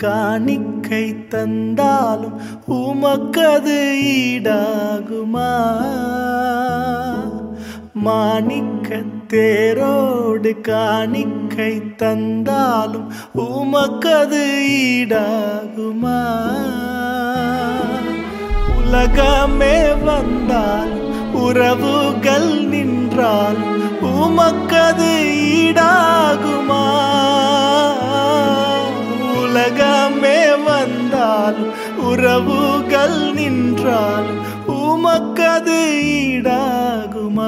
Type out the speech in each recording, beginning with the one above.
காணிக்கை தந்தாலும் உமக்கது ஈடாகுமா மாணிக்க தேரோடு காணிக்கை தந்தாலும் உமக்கது ஈடாகுமா உலகமே வந்தால் உறவுகள் நின்றால் உமக்கது ஈடாகுமா உலகமே வந்தால் உறவுகள் நின்றால் உமக்கது ஈடாகுமா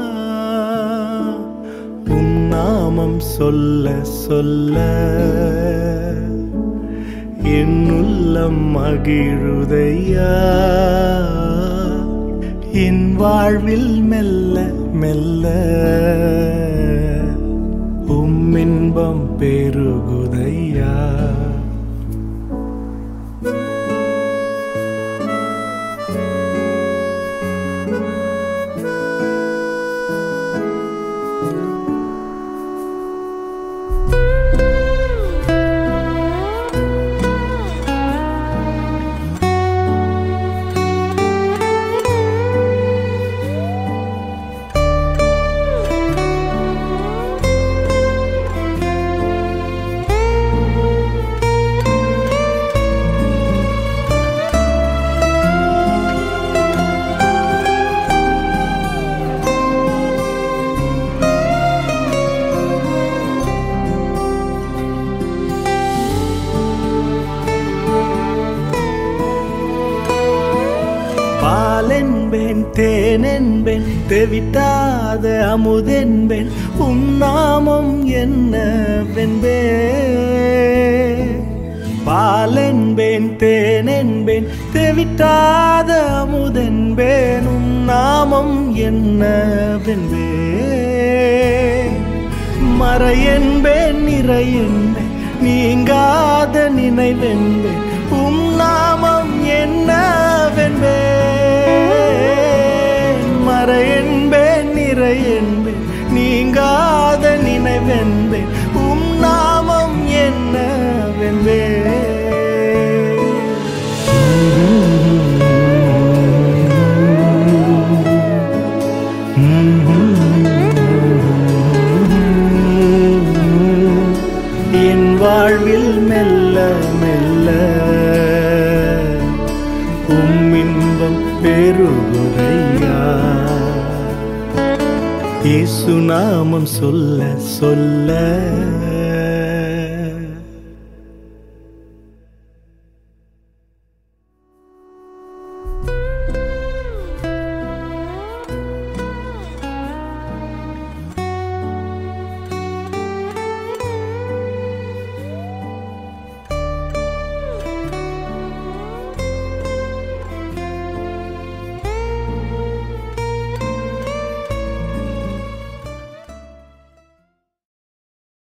உம் நாமம் சொல்ல சொல்ல என் உள்ளம் மகிழுதையா என் வாழ்வில் மெல்ல மெல்ல உம் இன்பம் பெருகுதையா பாலென்பேன் தேனென்பேன் தெவிட்டாத அமுதென்பேன் உம் நாமம் என்ன வென்பே பாலென்பேன் தேனென்பேன் தெவிட்டாத அமுதென்பேன் உம் நாமம் என்ன வென்பே மறையென்பேன் நிறையென்பேன் நீங்காத நினைவென்பேன் உம் நாமம் என்னவென்பேன் மறையென்பேன் நிறையென்பேன் நீங்காத நினைவென்பேன் உம் நாமம் என்னவென்பேன் என் வாழ்வில் மெல்ல மெல்ல உம் இன்பம் பெருகுதையா இயேசு நாமம் சொல்ல சொல்ல